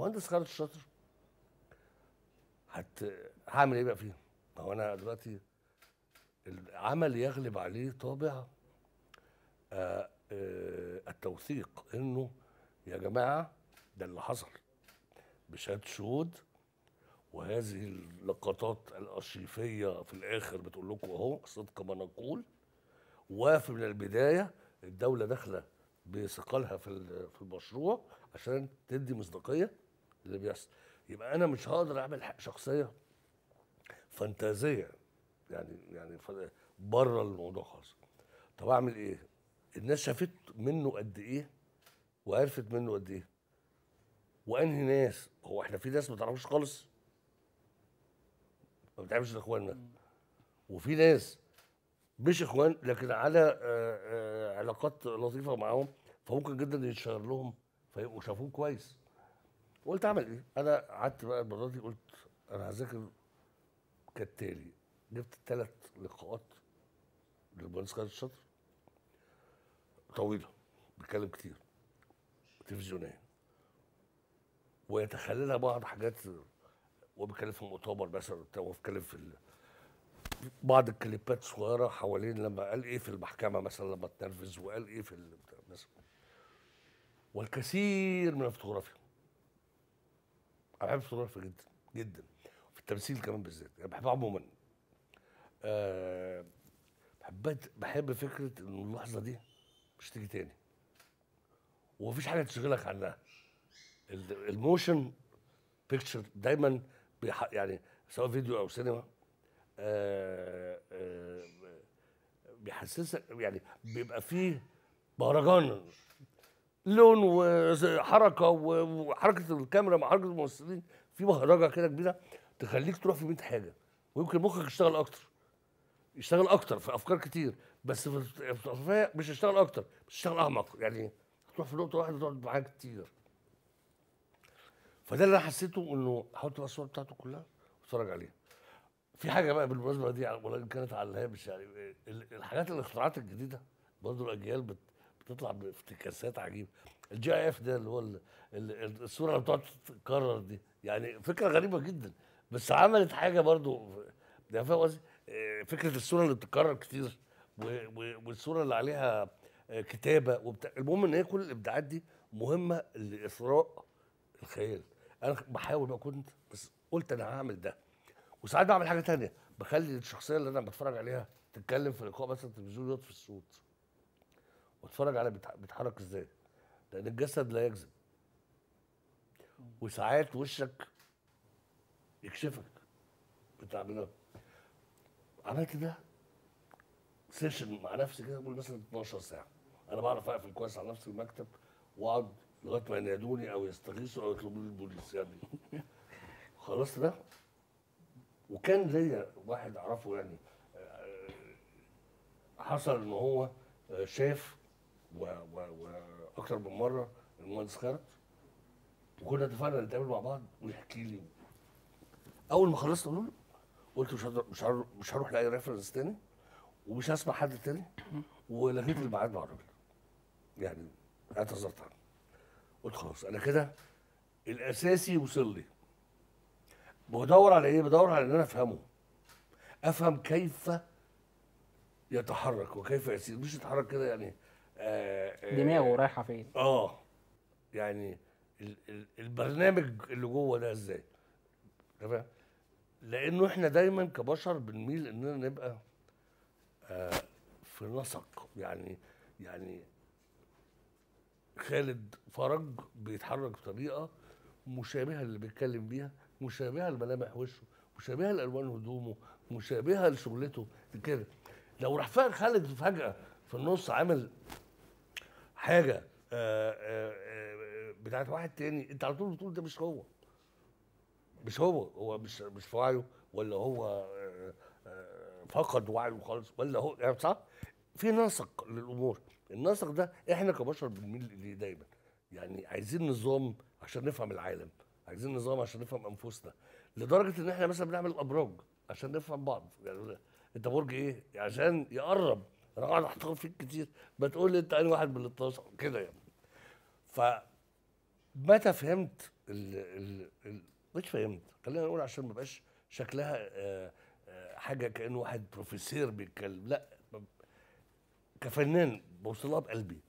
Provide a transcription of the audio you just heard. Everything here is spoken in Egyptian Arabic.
المهندس خالد الشاطر هت هعمل ايه بقى فيه؟ ما هو انا دلوقتي العمل يغلب عليه طابع آه آه التوثيق انه يا جماعه ده اللي حصل بشهاده شهود وهذه اللقطات الارشيفيه في الاخر بتقول لكم اهو صدق ما نقول وفي من البدايه الدوله داخله بثقلها في ال- في المشروع عشان تدي مصداقيه اللي بيحصل يبقى انا مش هقدر اعمل ح- شخصيه فانتازيه يعني يعني ف- بره الموضوع خالص طب اعمل ايه الناس شافت منه قد ايه وعرفت منه قد ايه وانهي ناس هو احنا في ناس ما تعرفوش خالص ما بتعرفش اخواننا وفي ناس مش اخوان لكن على آه، آه، علاقات لطيفه معاهم فممكن جدا يتشهر لهم فيبقوا شافوه كويس قلت اعمل ايه؟ انا قعدت بقى المره دي قلت انا هذاكر كالتالي جبت ثلاث لقاءات للمهندس خالد الشاطر طويله بيتكلم كتير تلفزيونيه ويتخللها بعض حاجات وبيتكلم في مؤتمر مثلا وبتاع، وبيتكلم في ال... بعض الكليبات صغيره حوالين لما قال ايه في المحكمه مثلا لما اتنرفز وقال ايه في ال- بتاع مثلا والكثير من الفوتوغرافيا انا بحب الفوتوغرافيا جدا جدا في التمثيل كمان بالذات يعني بحبها عموما أه بحب بحب فكره ان اللحظه دي مش تيجي تاني ومفيش حاجه تشغلك عنها ال- الموشن بيكتشر دايما بيح... يعني سواء فيديو او سينما آه، آه، بيحسسك يعني بيبقى فيه مهرجان لون وحركه وحركه الكاميرا مع حركه الممثلين في مهرجه كده كبيره تخليك تروح في 100 حاجه ويمكن مخك يشتغل اكتر يشتغل اكتر في افكار كتير بس في في الفوتوغرافيا مش يشتغل اكتر مش يشتغل اعمق يعني تروح في نقطه واحده تقعد معاك كتير فده اللي انا حسيته انه حاول تبقى الصور بتاعته كلها واتفرج عليها في حاجه بقى بالمناسبه دي ولكن كانت على الهامش يعني ال- الحاجات الاختراعات الجديده برضه الاجيال بت بتطلع بافتكاسات عجيبه الجي اي اف ده اللي هو ال- ال- الصوره اللي بتقعد تتكرر دي يعني فكره غريبه جدا بس عملت حاجه برضه ده فاهم قصدي آه، فكره الصوره اللي بتتكرر كتير و- و- والصوره اللي عليها آه، كتابه وبتاع المهم ان هي كل الابداعات دي مهمه لاثراء الخيال انا بحاول بقى كنت بس قلت انا هعمل ده وساعات بعمل حاجه تانية بخلي الشخصيه اللي انا بتفرج عليها تتكلم في لقاء مثلا التلفزيون يطفي الصوت واتفرج عليها بيتح- بيتحرك ازاي لان الجسد لا يكذب وساعات وشك يكشفك بتعملها عملت ده سيشن مع نفسي كده بقول مثلا 12 ساعه انا بعرف اقفل كويس على نفسي المكتب واقعد لغايه ما ينادوني او يستغيثوا او يطلبوا لي البوليس يعني خلصت ده وكان ليا واحد اعرفه يعني آه، حصل ان هو آه، شاف واكثر من مره المهندس خالد وكنا اتفقنا نتقابل مع بعض ويحكي لي اول ما خلصت قلت له قلت مش هقدر- مش هروح مش هروح لاي ريفرنس تاني ومش هسمع حد تاني ولغيت الميعاد مع الراجل يعني اعتذرت عنه قلت خلاص انا كده الاساسي وصل لي بدور على ايه؟ بدور على ان انا افهمه افهم كيف يتحرك وكيف يسير مش يتحرك كده يعني آه آه، دماغه رايحه فين اه يعني ال ال البرنامج اللي جوه ده ازاي تمام لانه احنا دايما كبشر بنميل اننا نبقى آه في نسق يعني يعني خالد فرج بيتحرك بطريقه مشابهه اللي بيتكلم بيها مشابهه لملامح وشه مشابهه لالوان هدومه مشابهه لشغلته كده لو راح فاق خالد فجاه في النص عامل حاجه آه، آه، آه، بتاعت واحد تاني انت على طول بتقول ده مش هو مش هو هو مش مش في وعيه ولا هو آه، آه، فقد وعيه خالص ولا هو يعني صح في نسق للامور النسق ده احنا كبشر بنميل اليه دايما يعني عايزين نظام عشان نفهم العالم عايزين نظام عشان نفهم انفسنا لدرجه ان احنا مثلا بنعمل ابراج عشان نفهم بعض يعني انت برج ايه عشان يقرب انا قاعد احتار فيك كتير ما تقول لي انت انهي واحد من ال 12 كده يعني ف متى فهمت ال ال ال مش فهمت خلينا نقول عشان ما يبقاش شكلها آه، آه، حاجه كانه واحد بروفيسور بيتكلم لا ب- كفنان بوصلها بقلبي